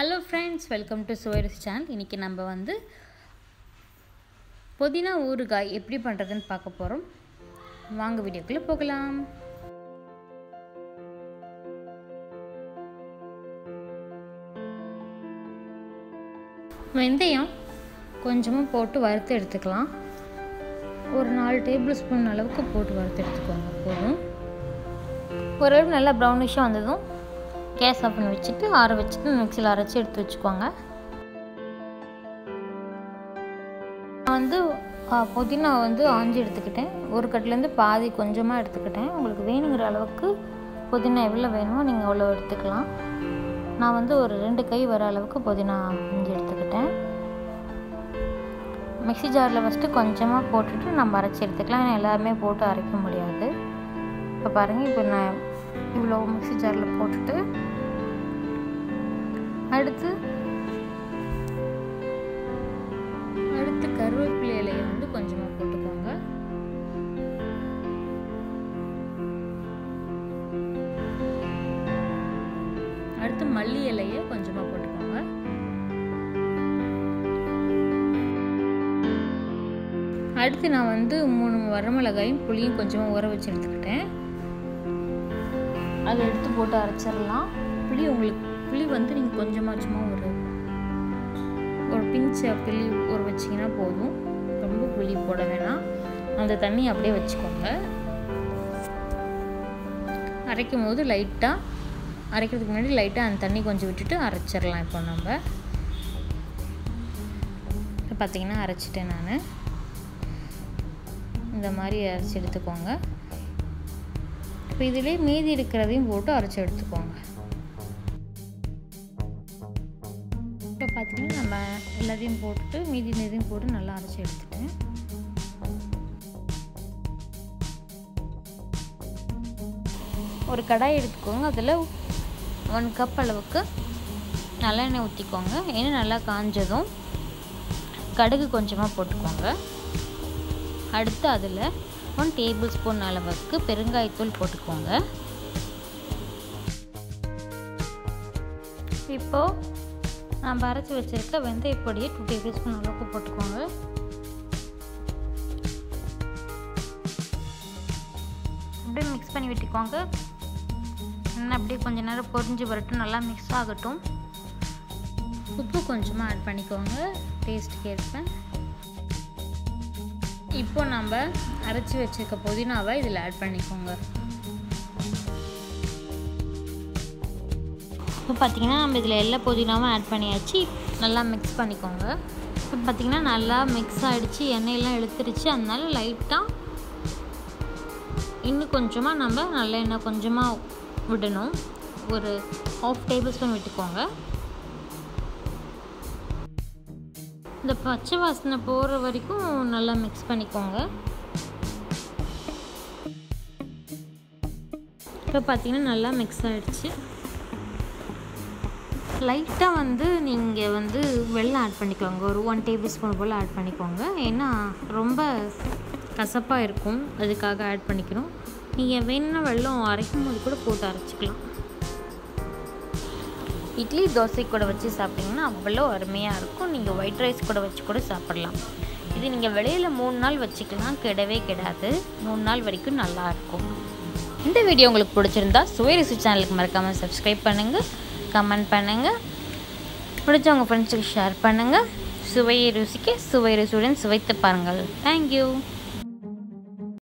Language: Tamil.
ஹலோ ஃப்ரெண்ட்ஸ் வெல்கம் டு சுவைரஸ் சேனல் இன்றைக்கி நம்ம வந்து புதினா ஊறுகாய் எப்படி பண்ணுறதுன்னு பார்க்க போகிறோம் வாங்க வீடியோக்குள்ளே போகலாம் வெந்தயம் கொஞ்சமாக போட்டு வறுத்து எடுத்துக்கலாம் ஒரு நாலு டேபிள் ஸ்பூன் அளவுக்கு போட்டு வறுத்து எடுத்துக்கோங்க போதும் ஓரளவு நல்லா ப்ரௌனிஷாக வந்ததும் கேஸ் ஆஃப் பண்ணி வச்சுட்டு ஆற வச்சுட்டு மிக்சியில் அரைச்சி எடுத்து வச்சுக்கோங்க நான் வந்து ஆ, புதினா வந்து ஆஞ்சி எடுத்துக்கிட்டேன் ஒரு கட்டிலேருந்து பாதி கொஞ்சமாக எடுத்துக்கிட்டேன் உங்களுக்கு வேணுங்கிற அளவுக்கு புதினா எவ்வளோ வேணுமோ நீங்கள் அவ்வளோ எடுத்துக்கலாம் நான் வந்து ஒரு ரெண்டு கை வர அளவுக்கு புதினா ஆஞ்சி எடுத்துக்கிட்டேன் மிக்ஸி ஜாரில் ஃபஸ்ட்டு கொஞ்சமாக போட்டுட்டு நம்ம அரைச்சி எடுத்துக்கலாம் ஏன்னா எல்லாருமே போட்டு அரைக்க முடியாது இப்போ பாருங்கள் இப்போ நான் இவ்வளோ மிக்ஸி ஜாரில் போட்டுட்டு அடுத்து அடுத்து கருவேப்பிலை இலையை வந்து கொஞ்சமாக போட்டுக்கோங்க அடுத்து மல்லி இலையை கொஞ்சமாக போட்டுக்கோங்க அடுத்து நான் வந்து மூணு வரமிளகாயும் புளியும் கொஞ்சமாக ஊற வச்சு எடுத்துக்கிட்டேன் அதை எடுத்து போட்டு அரைச்சிடலாம் புளி உங்களுக்கு புளி வந்து நீங்கள் கொஞ்சமாக சும்மா ஒரு ஒரு பிஞ்சை புளி ஊற வச்சிங்கன்னா போதும் ரொம்ப புளி போட வேணாம் அந்த தண்ணி அப்படியே வச்சுக்கோங்க அரைக்கும் போது லைட்டாக அரைக்கிறதுக்கு முன்னாடி லைட்டாக அந்த தண்ணி கொஞ்சம் விட்டுட்டு அரைச்சிடலாம் இப்போ நம்ம இப்போ பார்த்தீங்கன்னா அரைச்சிட்டேன் நான் இந்த மாதிரி அரைச்சி எடுத்துக்கோங்க இப்போ இதிலே மீதி இருக்கிறதையும் போட்டு அரைச்சி எடுத்துக்கோங்க இப்போ பார்த்தீங்கன்னா நம்ம எல்லாத்தையும் போட்டு மீதி மீதியும் போட்டு நல்லா அரைச்சி எடுத்துட்டேன் ஒரு கடாய் எடுத்துக்கோங்க அதில் ஒன் கப் அளவுக்கு நல்லெண்ணெய் ஊற்றிக்கோங்க எண்ணெய் நல்லா காஞ்சதும் கடுகு கொஞ்சமாக போட்டுக்கோங்க அடுத்து அதில் ஒன் டேபிள் ஸ்பூன் அளவுக்கு பெருங்காயத்தூள் போட்டுக்கோங்க இப்போது நம்ம அரைச்சி வச்சுருக்க வெந்தய பொடியை டூ டேபிள் ஸ்பூன் அளவுக்கு போட்டுக்கோங்க அப்படியே மிக்ஸ் பண்ணி விட்டுக்கோங்க இன்னும் அப்படியே கொஞ்ச நேரம் பொரிஞ்சு வரட்டும் நல்லா மிக்ஸ் ஆகட்டும் உப்பு கொஞ்சமாக ஆட் பண்ணிக்கோங்க டேஸ்ட்டுக்கு ஏற்ப இப்போ நம்ம அரைச்சி வச்சிருக்க புதினாவை இதில் ஆட் பண்ணிக்கோங்க இப்போ பார்த்தீங்கன்னா நம்ம இதில் எல்லா புதினாவும் ஆட் பண்ணியாச்சு நல்லா மிக்ஸ் பண்ணிக்கோங்க இப்போ பார்த்தீங்கன்னா நல்லா மிக்ஸ் ஆகிடுச்சு எண்ணெயெல்லாம் இழுத்துருச்சு அதனால லைட்டாக இன்னும் கொஞ்சமாக நம்ம நல்ல எண்ணெய் கொஞ்சமாக விடணும் ஒரு ஆஃப் டேபிள் ஸ்பூன் விட்டுக்கோங்க இந்த பச்சை வாசனை போகிற வரைக்கும் நல்லா மிக்ஸ் பண்ணிக்கோங்க இப்போ பார்த்தீங்கன்னா நல்லா மிக்ஸ் ஆகிடுச்சு லைட்டாக வந்து நீங்கள் வந்து வெள்ளம் ஆட் பண்ணிக்கோங்க ஒரு ஒன் டேபிள் ஸ்பூன் போல் ஆட் பண்ணிக்கோங்க ஏன்னா ரொம்ப கசப்பாக இருக்கும் அதுக்காக ஆட் பண்ணிக்கணும் நீங்கள் வேணும்னா வெள்ளம் அரைக்கும் போது கூட போட்டு அரைச்சிக்கலாம் இட்லி தோசை கூட வச்சு சாப்பிட்டிங்கன்னா அவ்வளோ அருமையாக இருக்கும் நீங்கள் ஒயிட் ரைஸ் கூட வச்சு கூட சாப்பிட்லாம் இது நீங்கள் வெளியில் மூணு நாள் வச்சுக்கலாம் கெடவே கெடாது மூணு நாள் வரைக்கும் நல்லா இருக்கும் இந்த வீடியோ உங்களுக்கு பிடிச்சிருந்தா சுவை ருசி சேனலுக்கு மறக்காமல் சப்ஸ்கிரைப் பண்ணுங்கள் கமெண்ட் பண்ணுங்கள் பிடிச்சவங்க ஃப்ரெண்ட்ஸுக்கு ஷேர் பண்ணுங்கள் சுவையை ருசிக்க சுவை ருசியுடன் சுவைத்து பாருங்கள் தேங்க்யூ